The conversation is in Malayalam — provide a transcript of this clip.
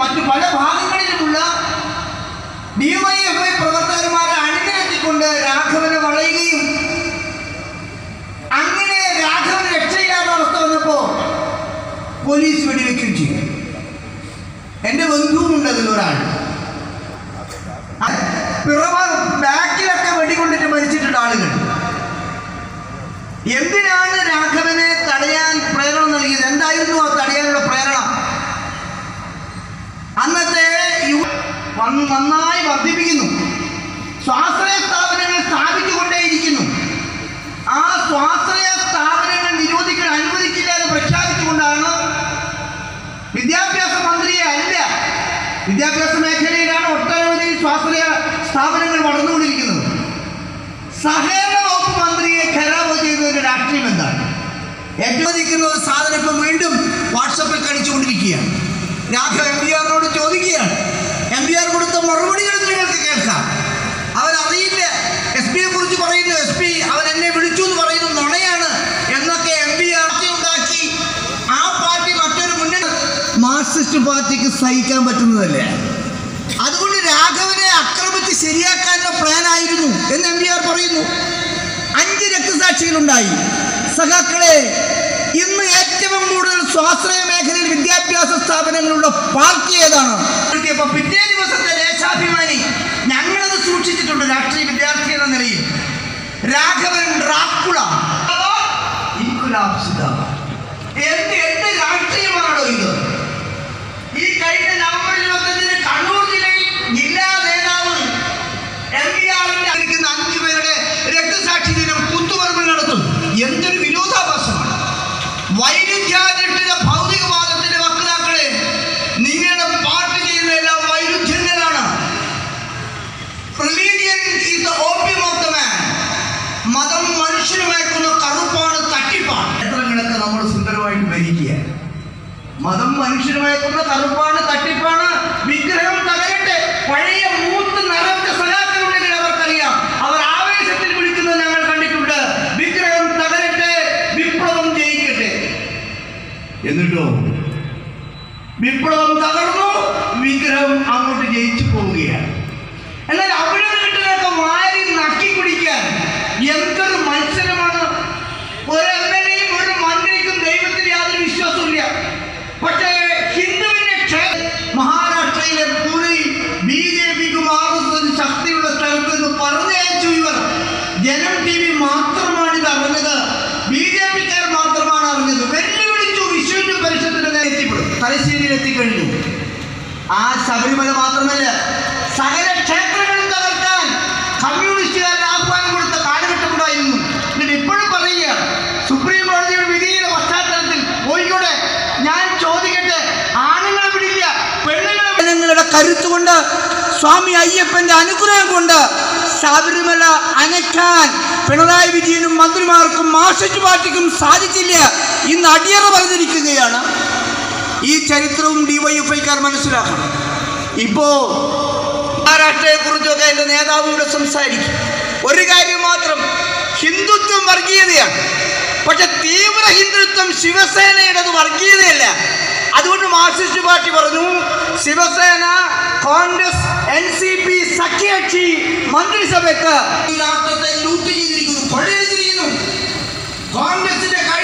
മറ്റു പല ഭാഗങ്ങളിലുമുള്ള ഡിവൈഎഫ്ഐ പ്രവർത്തകന്മാരെ അണിനിരത്തിക്കൊണ്ട് രാഘവനെ വളയുകയും അങ്ങനെ രാഘവന് രക്ഷയില്ലാത്ത അവസ്ഥ വന്നപ്പോ പോലീസ് വെടിവെക്കുകയും ചെയ്തു എൻ്റെ ബന്ധുവുമുണ്ട് അതിലൊരാൾ പിറവ ബാക്കിലൊക്കെ വെടികൊണ്ടിട്ട് മരിച്ചിട്ടുണ്ട് ആളുകൾ എന്തിനാണ് രാഘവനെ തടയാൻ പ്രേരണ നൽകിയത് എന്തായിരുന്നു ആ തടയാനുള്ള പ്രേരണ അന്നത്തെ യു- വന്ന് നന്നായി വർദ്ധിപ്പിക്കുന്നു സ്വാശ്രയ സ്ഥാപനങ്ങൾ സ്ഥാപിച്ചുകൊണ്ടേയിരിക്കുന്നു ആ സ്വാശ്രയ സ്ഥാപനങ്ങൾ നിരോധിക്കാൻ അനുവദിക്കില്ല എന്ന് പ്രഖ്യാപിച്ചുകൊണ്ടാണ് വിദ്യാഭ്യാസ മന്ത്രിയെ അല്ല വിദ്യാഭ്യാസ മേഖലയിലാണ് ഒട്ടനവധി സ്വാശ്രയ സ്ഥാപനങ്ങൾ വളർന്നുകൊണ്ടിരിക്കുന്നത് സഹകരണ വകുപ്പ് മന്ത്രിയെ ഖരാബ് ചെയ്തതിന്റെ രാഷ്ട്രീയം എന്താണ് ഏറ്റവും ഒരു സാധനം ഇപ്പം വീണ്ടും വാട്സപ്പിൽ കടിച്ചുകൊണ്ടിരിക്കുകയാണ് രാഘവ് എം പി ആറിനോട് ചോദിക്കുകയാണ് എം പി ആർ കൊടുത്ത മറുപടികൾ നിങ്ങൾക്ക് കേൾക്കാം അവൻ അറിയില്ല എസ് പിയെ കുറിച്ച് പറയുന്നു എസ് പി അവൻ എന്നെ വിളിച്ചു എന്ന് പറയുന്നു നുണയാണ് എന്നൊക്കെ എം പി ആർ ഉണ്ടാക്കി ആ പാർട്ടി മറ്റൊരു മുന്നണി മാർക്സിസ്റ്റ് പാർട്ടിക്ക് സഹിക്കാൻ പറ്റുന്നതല്ലേ അതുകൊണ്ട് രാഘവനെ ആക്രമിച്ച് ശരിയാക്കാനുള്ള പ്ലാൻ ആയിരുന്നു എന്ന് എം പി ആർ പറയുന്നു അഞ്ച് രക്തസാക്ഷികളുണ്ടായി സഖാക്കളെ ഇന്ന് ഏറ്റവും കൂടുതൽ സ്വാശ്രയ മേഖലയിൽ വിദ്യാഭ്യാസ സ്ഥാപനങ്ങളുള്ള പാർട്ടി ഏതാണ് അപ്പൊ പിറ്റേ ദിവസത്തെ ദേശാഭിമാനി ഞങ്ങളത് സൂക്ഷിച്ചിട്ടുണ്ട് രാഷ്ട്രീയ വിദ്യാർത്ഥി എന്ന നിലയിൽ രാഘവൻ ഡ്രാക്കുള ഇൻകുലാബ് സിന്ദാബാദ്. എന്ത് എന്ത് രാഷ്ട്രീയമാണോ ഇത് ഈ കഴിഞ്ഞ നവംബർ ഇരുപത്തഞ്ചിന് കണ്ണൂർ ജില്ലയിൽ ജില്ലാ നേതാവ് എം പി ആറിന്റെ ഇരിക്കുന്ന അഞ്ചു പേരുടെ രക്തസാക്ഷി ദിനം കുത്തുപറമ്പിൽ നടത്തും എന്തൊരു വിരോധാഭാസമാണ് വൈരുദ്ധ്യാധിഷ്ഠിത ഭൗതികവാദത്തിന്റെ വക്താക്കളെ നിങ്ങളുടെ പാർട്ടി ചെയ്യുന്ന എല്ലാം വൈരുദ്ധ്യങ്ങളാണ് religion is the opium of the man മതം മനുഷ്യന് മയക്കുന്ന കറുപ്പാണ് തട്ടിപ്പാണ് ക്ഷേത്രങ്ങളൊക്കെ നമ്മൾ സുന്ദരമായിട്ട് ഭരിക്കുക മതം മനുഷ്യന് മയക്കുന്ന കറുപ്പാണ് തട്ടിപ്പാണ് വിഗ്രഹം തകരട്ടെ പഴയ മൂത്ത് നരച്ച സലാക്കളുണ്ടെങ്കിൽ അവർക്കറിയാം അവർ ആവേശത്തിൽ വിളിക്കുന്നത് ഞങ്ങൾ കണ്ടിട്ടുണ്ട് വിഗ്രഹം തകരട്ടെ വിപ്ലവം ജയിക്കട്ടെ എന്നിട്ടോ വിപ്ലവം തകർന്നു വിഗ്രഹം അങ്ങോട്ട് ജയിച്ചു പോവുകയാണ് എന്നാൽ അവിടെ നിന്ന് കിട്ടുന്നതൊക്കെ വാരി നക്കി കുടിക്കാൻ എന്തൊരു മത്സരമാണ് ഒരു എം എൽ എയും ഒരു മന്ത്രിക്കും ദൈവത്തിൽ യാതൊരു വിശ്വാസമില്ല പക്ഷേ ഹിന്ദുവിന്റെ ക്ഷേ- മഹാരാഷ്ട്രയിലെ പൂനെയിൽ ബി ജെ പിക്കും ആർ എസ് എസിനും ശക്തിയുള്ള സ്ഥലത്ത് നിന്ന് പറഞ്ഞയച്ചു ഇവർ ജനം ടി വി മാത്രമാണ് ഇത് അറിഞ്ഞത് ബി ജെ പിക്കാർ മാത്രമാണ് അറിഞ്ഞത് വെല്ലുവിളിച്ചു വിശ്വ പരിഷത്തിന്റെ നേരെ എത്തിപ്പെടും തലശ്ശേരിയിൽ എത്തിക്കഴിഞ്ഞു ആ ശബരിമല മാത്രമല്ല സകല ക്ഷേത്രങ്ങളും തകർക്കാൻ കമ്മ്യൂണിസ്റ്റുകാരൻ ആഹ്വാനം കൊടുത്ത കാലഘട്ടം ഉണ്ടായിരുന്നു എന്നിട്ട് ഇപ്പോഴും പറയുക സുപ്രീം കോടതിയുടെ വിധിയുടെ പശ്ചാത്തലത്തിൽ പോയിക്കോട്ടെ ഞാൻ ചോദിക്കട്ടെ ആണുങ്ങളെ വിടില്ല പെണ്ണുങ്ങളെ ജനങ്ങളുടെ കരുത്തുകൊണ്ട് സ്വാമി അയ്യപ്പന്റെ അനുഗ്രഹം കൊണ്ട് ശബരിമല അനക്കാൻ പിണറായി വിജയനും മന്ത്രിമാർക്കും മാർക്സിസ്റ്റ് പാർട്ടിക്കും സാധിച്ചില്ല ഇന്ന് അടിയറ പറഞ്ഞിരിക്കുകയാണ് ഈ ചരിത്രവും ഡിവൈഎഫ്ഐക്കാർ മനസ്സിലാക്കണം ഇപ്പോ മഹാരാഷ്ട്രയെ കുറിച്ചൊക്കെ എൻ്റെ നേതാവ് ഇവിടെ സംസാരിക്കും ഒരു കാര്യം മാത്രം ഹിന്ദുത്വം വർഗീയതയാണ് പക്ഷെ തീവ്ര ഹിന്ദുത്വം ശിവസേനയുടേത് വർഗീയതയല്ല അതുകൊണ്ട് മാർക്സിസ്റ്റ് പാർട്ടി പറഞ്ഞു Shiv Sena Congress N C P സഖ്യകക്ഷി മന്ത്രിസഭയ്ക്ക് ഈ രാഷ്ട്രത്തെ ലൂട്ട് ചെയ്തിരിക്കുന്നു കൊള്ളയടിച്ചിരിക്കുന്നു കോൺഗ്രസിന്റെ